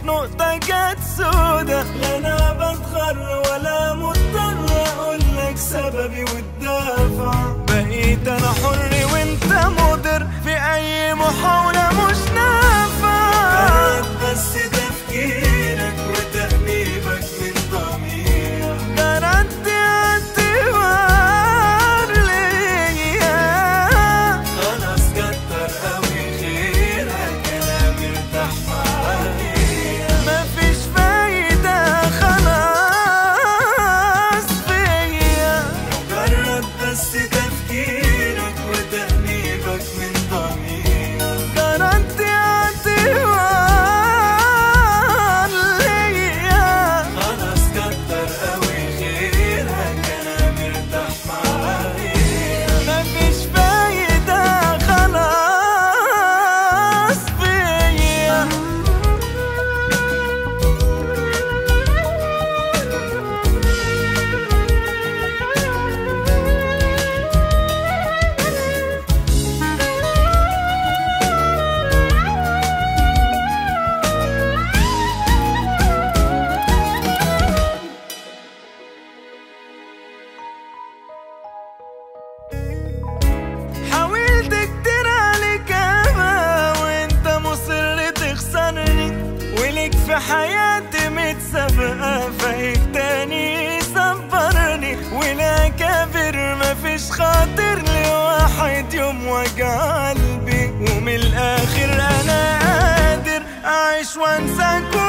نقطة جت سودا لا انا بتغر ولا مضطر اقول لك سببي والدافع بقيت انا حر وانت مضر في اي محاولة مش نافع بس تفكيرك وتأنيبك من ضميرك جرد اعتبار ليا خلاص كتر قوي خيرك انا مرتاح معايا مفيش فايدة خلاص فيا مجرد بس تفكيرك وتأنيبك من ضميرك جرد اعتبار ليا خلاص كتر قوي خيرك انا مرتاح معايا مفيش فايدة خلاص فيا حاولت كتير عليك اما وانت مصر تخسرني وليك في حياتي متسابقة فايق تاني صبرني ولا كافر مفيش خاطر لواحد يوم وجع قلبي ومن الاخر انا قادر اعيش وانساك